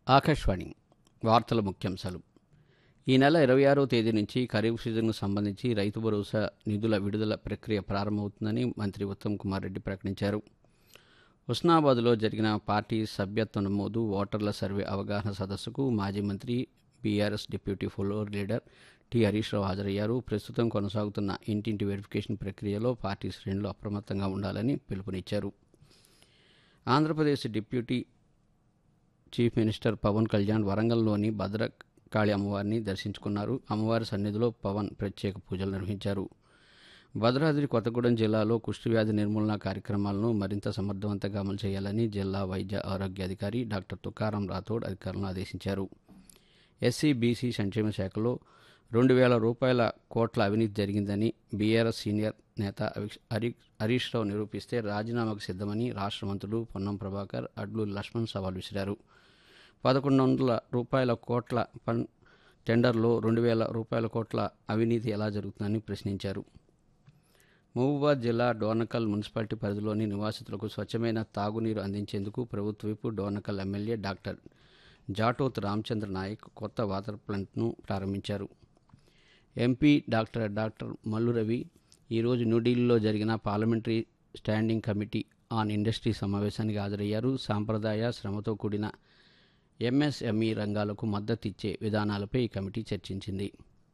ఆకాశవాణి వార్తల ముఖ్యాంశాలు ఈ నెల ఇరవై ఆరో తేదీ నుంచి ఖరీఫ్ సీజన్కు సంబంధించి రైతు భరోసా నిధుల విడుదల ప్రక్రియ ప్రారంభమవుతుందని మంత్రి ఉత్తమ్ కుమార్ రెడ్డి ప్రకటించారు హుస్నాబాద్లో జరిగిన పార్టీ సభ్యత్వ నమోదు ఓటర్ల సర్వే అవగాహన సదస్సుకు మాజీ మంత్రి BRS deputy floor leader T Harish Rao హాజరయ్యారు ప్రస్తుతం కొనసాగుతున్న ఇంటింటి వెరిఫికేషన్ ప్రక్రియలో పార్టీ శ్రేణులు అప్రమత్తంగా ఉండాలని పిలుపునిచ్చారు Andhra Pradesh deputy chief minister Pawan Kalyan వరంగల్లోని భద్రకాళి అమ్మవారిని దర్శించుకున్నారు అమ్మవారి సన్నిధిలో పవన్ ప్రత్యేక పూజలు నిర్వహించారు భద్రాద్రి కొత్తగూడెం జిల్లాలో కుష్ఠవ్యాధి నిర్మూలన కార్యక్రమాలను మరింత సమర్థవంతంగా అమలు చేయాలని జిల్లా వైద్య ఆరోగ్య అధికారి డాక్టర్ తుకారాం రాథోడ్ అధికారులను ఆదేశించారు ఎస్సీ బీసీ సంక్షేమ శాఖలో రెండు వేల రూపాయల కోట్ల అవినీతి జరిగిందని బీఆర్ఎస్ సీనియర్ నేత అవి- హరి హరీష్ రావు నిరూపిస్తే రాజీనామాకు సిద్ధమని రాష్ట్ర మంత్రులు పొన్నం ప్రభాకర్ అడ్లు లక్ష్మణ్ సవాల్ విసిరారు పదకొండు వందల రూపాయల కోట్ల ఫండ్ టెండర్లో రెండు వేల రూపాయల కోట్ల అవినీతి ఎలా జరుగుతుందని ప్రశ్నించారు మహబూబాద్ జిల్లా డోర్నకల్ మున్సిపాలిటీ పరిధిలోని నివాసితులకు స్వచ్ఛమైన తాగునీరు అందించేందుకు ప్రభుత్వ వైపు డోర్నకల్ ఎమ్మెల్యే డాక్టర్ జాటోత్ రామచంద్ర నాయక్ కొత్త వాటర్ ప్లాంట్ను ప్రారంభించారు MP doctor doctor Mallu Ravi ఈరోజు న్యూఢిల్లీలో జరిగిన parliamentary standing committee on industry సమావేశానికి హాజరయ్యారు సాంప్రదాయ శ్రమతో కూడిన ఎంఎస్ఎంఈ రంగాలకు మద్దతు ఇచ్చే విధానాలపై ఈ కమిటీ చర్చించింది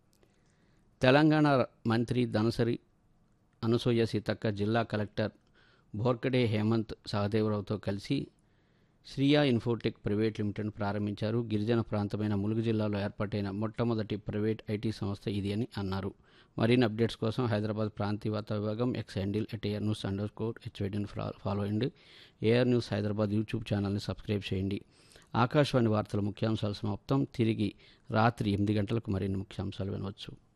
తెలంగాణ మంత్రి ధనసరి అనసూయ సీతక్క జిల్లా కలెక్టర్ భోర్కడే హేమంత్ సహదేవరావుతో కలిసి శ్రియా ఇన్ఫోటెక్ ప్రైవేట్ లిమిటెడ్ ప్రారంభించారు గిరిజన ప్రాంతమైన ములుగు జిల్లాలో ఏర్పాటైన మొట్టమొదటి ప్రైవేట్ ఐటీ సంస్థ ఇది అని అన్నారు మరిన్ని అప్డేట్స్ కోసం హైదరాబాద్ ప్రాంతీయ వార్తా విభాగం X handle at A R news underscore హెచ్వైడిని ఫాలో అయ్యండి ఏఆర్ న్యూస్ హైదరాబాద్ యూట్యూబ్ ఛానల్ని సబ్స్క్రైబ్ చేయండి ఆకాశవాణి వార్తల ముఖ్యాంశాలు సమాప్తం తిరిగి రాత్రి ఎనిమిది గంటలకు మరిన్ని ముఖ్యాంశాలు వినవచ్చు